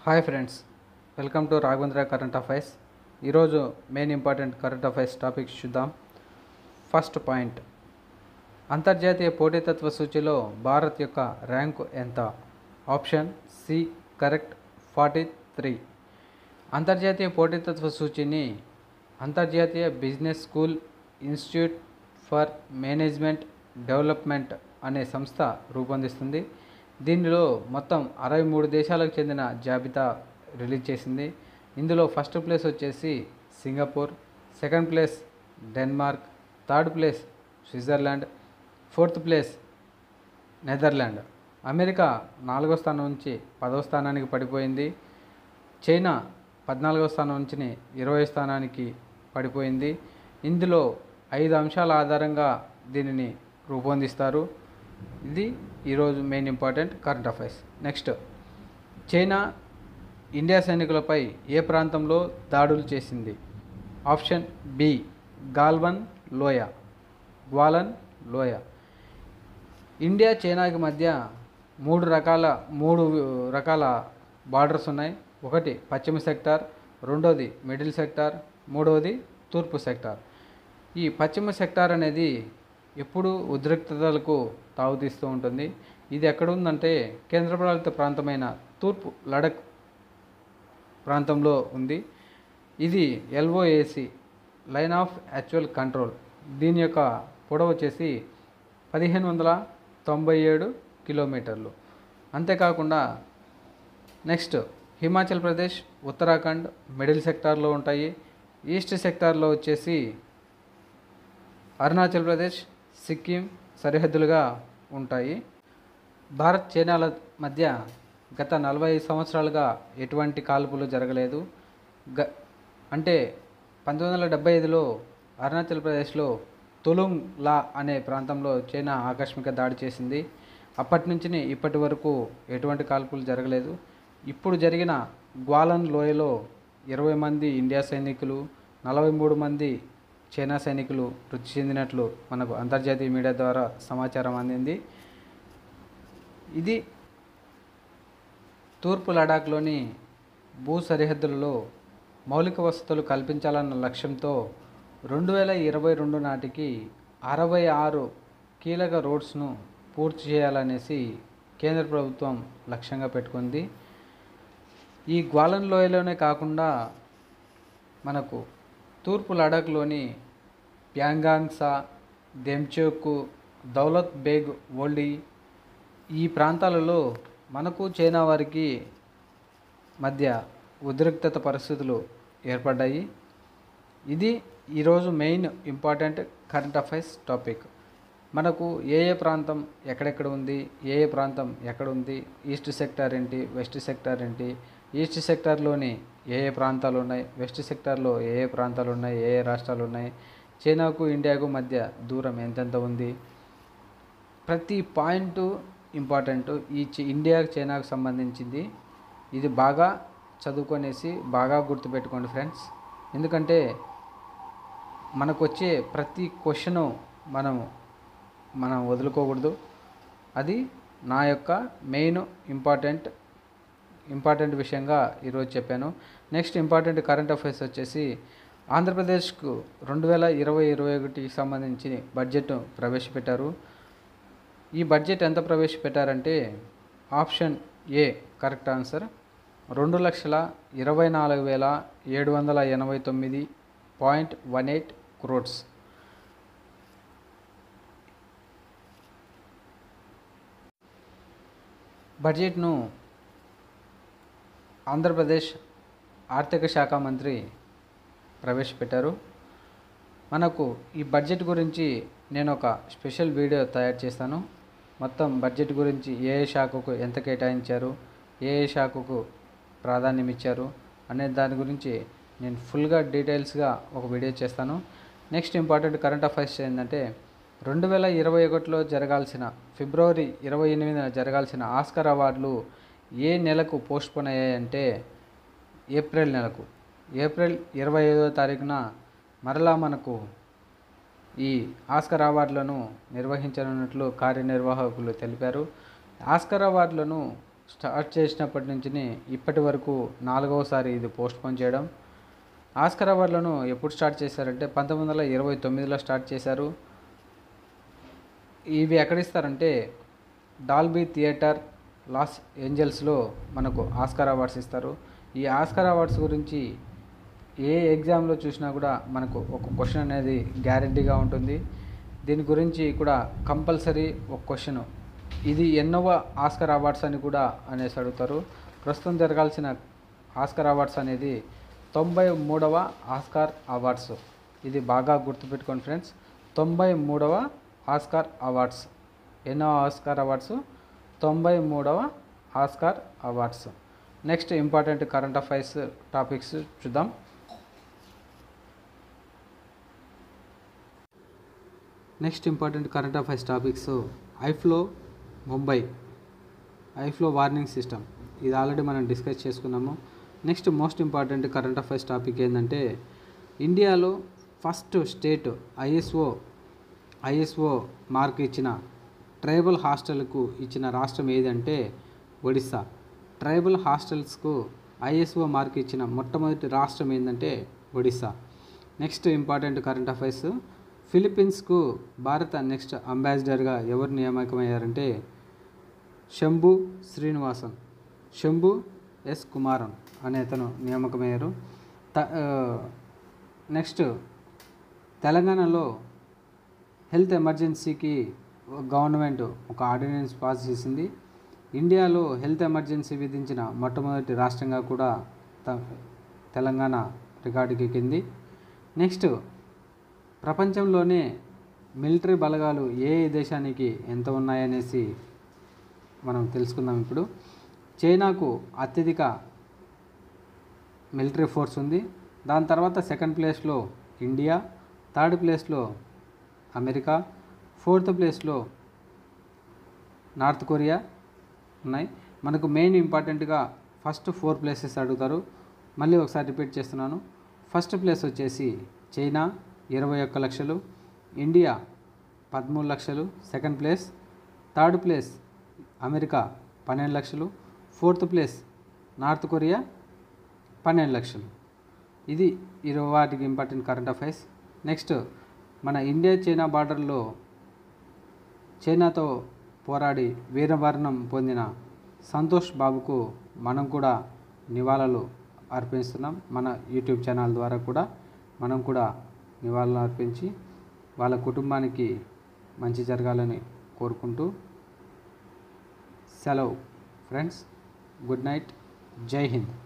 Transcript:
hi friends welcome to Raghavendra current affairs ఈరోజు main important current affairs topics చూద్దాం first point అంతర్జాతీయ పోటీతత్వ సూచిలో భారత్ యొక్క ర్యాంకు ఎంత option C correct forty three అంతర్జాతీయ పోటీతత్వ సూచిని అంతర్జాతీయ business school institute for management development అనే సంస్థ రూపొందిస్తుంది దీనిలో మొత్తం అరవై మూడు దేశాలకు చెందిన జాబితా రిలీజ్ చేసింది ఇందులో ఫస్ట్ ప్లేస్ వచ్చేసి Singapore second place Denmark third place Switzerland fourth place Netherland America నాలుగో స్థానం నుంచి పదవ స్థానానికి పడిపోయింది చైనా పద్నాలుగో స్థానం నుంచి ఇరవై స్థానానికి పడిపోయింది ఇందులో ఐదు అంశాల ఆధారంగా దీనిని రూపొందిస్తారు ఇది ఈరోజు main important current affairs next China India సైనికులపై ఏ ప్రాంతంలో దాడులు చేసింది ఆప్షన్ బి గాల్వన్ లోయ గ్వాలన్ లోయ ఇండియా చైనాకి మధ్య మూడు రకాల మూడు రకాల బార్డర్స్ ఉన్నాయి ఒకటి పశ్చిమ సెక్టార్ రెండోది మిడిల్ సెక్టార్ మూడవది తూర్పు సెక్టార్ ఈ పశ్చిమ సెక్టార్ అనేది ఎప్పుడు ఉద్రిక్తతలకు తావుతీస్తూ ఉంటుంది ఇది ఎక్కడుందంటే కేంద్రపాలిత ప్రాంతమైన తూర్పు లడక్ ప్రాంతంలో ఉంది ఇది LAC line of actual control దీని యొక్క పొడవు వచ్చేసి పదిహేను వందల తొంభై ఏడు కిలోమీటర్లు అంతేకాకుండా నెక్స్ట్ హిమాచల్ ప్రదేశ్ ఉత్తరాఖండ్ మిడిల్ సెక్టార్లో ఉంటాయి ఈస్ట్ సెక్టార్లో వచ్చేసి అరుణాచల్ ప్రదేశ్ సిక్కిం సరిహద్దులుగా ఉంటాయి భారత్ చైనాల మధ్య గత నలభై సంవత్సరాలుగా ఎటువంటి కాల్పులు జరగలేదు గ అంటే పంతొమ్మిది వందల డెబ్బై ఐదులో అరుణాచల్ ప్రదేశ్లో తులుంగ్ లా అనే ప్రాంతంలో చైనా ఆకస్మిక దాడి చేసింది అప్పటి నుంచి ఇప్పటి వరకు ఎటువంటి కాల్పులు జరగలేదు ఇప్పుడు జరిగిన గ్వాలన్ లోయలో ఇరవై మంది ఇండియా సైనికులు నలభై మూడు మంది చైనా సైనికులు మృతి చెందినట్లు మనకు అంతర్జాతీయ మీడియా ద్వారా సమాచారం అందింది ఇది తూర్పు లడాఖ్లోని భూ సరిహద్దులలో మౌలిక వసతులు కల్పించాలన్న లక్ష్యంతో రెండు వేల ఇరవై రెండు నాటికి అరవై ఆరు కీలక రోడ్స్ను పూర్తి చేయాలనేసి కేంద్ర ప్రభుత్వం లక్ష్యంగా పెట్టుకుంది ఈ గ్వాలన్ లోయలోనే కాకుండా మనకు తూర్పు లడాఖ్లోని ప్యాంగాంగ్సా దెమ్చోకు దౌలత్ బేగ్ ఓల్డీ ఈ ప్రాంతాలలో మనకు చైనా వారికి మధ్య ఉద్రిక్తత పరిస్థితులు ఏర్పడ్డాయి ఇది ఈరోజు main important current affairs topic మనకు ఏ ఏ ప్రాంతం ఎక్కడెక్కడ ఉంది ఏ ఏ ప్రాంతం ఎక్కడ ఉంది ఈస్ట్ సెక్టార్ ఏంటి వెస్ట్ సెక్టార్ ఏంటి ఈస్ట్ సెక్టార్లోని ఏ ఏ ప్రాంతాలు ఉన్నాయి వెస్ట్ సెక్టార్లో ఏ ఏ ప్రాంతాలు ఉన్నాయి ఏ ఏ రాష్ట్రాలు ఉన్నాయి చైనాకు ఇండియాకు మధ్య దూరం ఎంతెంత ఉంది ప్రతి పాయింట్ ఇంపార్టెంట్ ఈ చి- ఇండియాకు చైనాకు సంబంధించింది ఇది బాగా చదువుకొనేసి బాగా గుర్తుపెట్టుకోండి ఫ్రెండ్స్ ఎందుకంటే మనకు వచ్చే ప్రతి క్వశ్చను మనం మనం వదులుకోకూడదు అది నా యొక్క మెయిన్ ఇంపార్టెంట్ ఇంపార్టెంట్ విషయంగా ఈరోజు చెప్పాను నెక్స్ట్ ఇంపార్టెంట్ కరెంట్ అఫైర్స్ వచ్చేసి ఆంధ్రప్రదేశ్కు రెండు వేల ఇరవై ఇరవై ఒకటికి సంబంధించి బడ్జెట్ ప్రవేశపెట్టారు ఈ బడ్జెట్ ఎంత ప్రవేశపెట్టారంటే ఆప్షన్ ఏ కరెక్ట్ ఆన్సర్ రెండు లక్షల ఇరవై నాలుగు వేల ఏడు వందల ఎనభై తొమ్మిది పాయింట్ వన్ ఎయిట్ క్రోడ్స్ బడ్జెట్ను ఆంధ్రప్రదేశ్ ఆర్థిక శాఖ మంత్రి ప్రవేశపెట్టారు మనకు ఈ బడ్జెట్ గురించి నేను ఒక స్పెషల్ వీడియో తయారు చేస్తాను మొత్తం బడ్జెట్ గురించి ఏ ఏ శాఖకు ఎంత కేటాయించారు ఏ ఏ శాఖకు ప్రాధాన్యం ఇచ్చారు అనే దాని గురించి నేను ఫుల్గా డీటెయిల్స్గా ఒక వీడియో చేస్తాను నెక్స్ట్ ఇంపార్టెంట్ కరెంట్ అఫైర్స్ ఏంటంటే రెండు వేల ఇరవై ఒకటిలో జరగాల్సిన ఫిబ్రవరి ఇరవై ఎనిమిదిన జరగాల్సిన ఆస్కర్ అవార్డులు ఏ నెలకు పోస్ట్పోన్ అయ్యాయంటే ఏప్రిల్ నెలకు ఏప్రిల్ ఇరవై ఐదో తారీఖున మరలా మనకు ఈ ఆస్కర్ అవార్డులను నిర్వహించనున్నట్లు కార్యనిర్వాహకులు తెలిపారు ఆస్కర్ అవార్డులను స్టార్ట్ చేసినప్పటి నుంచి ఇప్పటి వరకు నాలుగవసారి ఇది పోస్ట్ పోన్ చేయడం ఆస్కర్ అవార్డులను ఎప్పుడు స్టార్ట్ చేశారంటే పంతొమ్మిది వందల ఇరవై తొమ్మిదిలో స్టార్ట్ చేశారు ఇవి ఎక్కడ ఇస్తారంటే డాల్బీ థియేటర్ లాస్ ఏంజల్స్లో మనకు ఆస్కార్ అవార్డ్స్ ఇస్తారు ఈ ఆస్కార్ అవార్డ్స్ గురించి ఏ ఎగ్జామ్లో చూసినా కూడా మనకు ఒక క్వశ్చన్ అనేది గ్యారంటీగా ఉంటుంది దీని గురించి కూడా కంపల్సరీ ఒక క్వశ్చన్ ఇది ఎన్నవ ఆస్కర్ అవార్డ్స్ అని కూడా అనేసి అడుగుతారు ప్రస్తుతం జరగాల్సిన ఆస్కర్ అవార్డ్స్ అనేది తొంభై మూడవ ఆస్కార్ అవార్డ్స్ ఇది బాగా గుర్తుపెట్టుకోండి ఫ్రెండ్స్ తొంభై మూడవ ఆస్కార్ అవార్డ్స్ ఎన్నో ఆస్కార్ అవార్డ్స్ తొంభై మూడవ Oscar awards next important current affairs topics చూద్దాం next important current affairs topics iFlow Mumbai iFlow warning system ఇది ఆల్రెడీ మనం డిస్కస్ చేసుకున్నాము next most important current affairs topic ఏంటంటే ఇండియాలో first state ISO ISO mark ఇచ్చిన tribal హాస్టల్కు ఇచ్చిన రాష్ట్రం ఏదంటే ఒడిస్సా ట్రైబల్ హాస్టల్స్కు ఐఎస్ఓ మార్క్ ఇచ్చిన మొట్టమొదటి రాష్ట్రం ఏంటంటే Odisha next important current affairs ఫిలిప్పీన్స్కు భారత నెక్స్ట్ అంబాసిడర్గా ఎవరు నియామకమయ్యారంటే శంభు శ్రీనివాసన్ శంభు ఎస్ కుమారన్ అనే అతను నియామకమయ్యారు త నెక్స్ట్ తెలంగాణలో హెల్త్ ఎమర్జెన్సీకి గవర్నమెంట్ ఒక ఆర్డినెన్స్ పాస్ చేసింది ఇండియాలో హెల్త్ ఎమర్జెన్సీ విధించిన మొట్టమొదటి రాష్ట్రంగా కూడా త- తెలంగాణ రికార్డుకి ఎక్కింది నెక్స్ట్ ప్రపంచంలోనే మిలిటరీ బలగాలు ఏ ఏ దేశానికి ఎంత ఉన్నాయనేసి మనం తెలుసుకుందాం ఇప్పుడు చైనాకు అత్యధిక మిలిటరీ ఫోర్స్ ఉంది దాని తర్వాత సెకండ్ ప్లేస్లో ఇండియా థర్డ్ ప్లేస్లో అమెరికా ఫోర్త్ ప్లేస్లో నార్త్ కొరియా ఉన్నాయి మనకు మెయిన్ ఇంపార్టెంట్గా ఫస్ట్ ఫోర్ ప్లేసెస్ అడుగుతారు మళ్ళీ ఒకసారి రిపీట్ చేస్తున్నాను ఫస్ట్ ప్లేస్ వచ్చేసి చైనా ఇరవై ఒక్క లక్షలు ఇండియా పదమూడు లక్షలు second place third place America పన్నెండు లక్షలు ఫోర్త్ ప్లేస్ నార్త్ కొరియా పన్నెండు లక్షలు ఇది ఇరవై వాటికి ఇంపార్టెంట్ కరెంట్ అఫైర్స్ నెక్స్ట్ మన ఇండియా చైనా బార్డర్లో చైనాతో పోరాడి వీరమరణం పొందిన సంతోష్ బాబుకు మనం కూడా నివాళులు అర్పిస్తున్నాం మన యూట్యూబ్ ఛానల్ ద్వారా కూడా మనం కూడా నివాళులు అర్పించి వాళ్ళ కుటుంబానికి మంచి జరగాలని కోరుకుంటూ సెలవు ఫ్రెండ్స్ గుడ్ నైట్ జై హింద్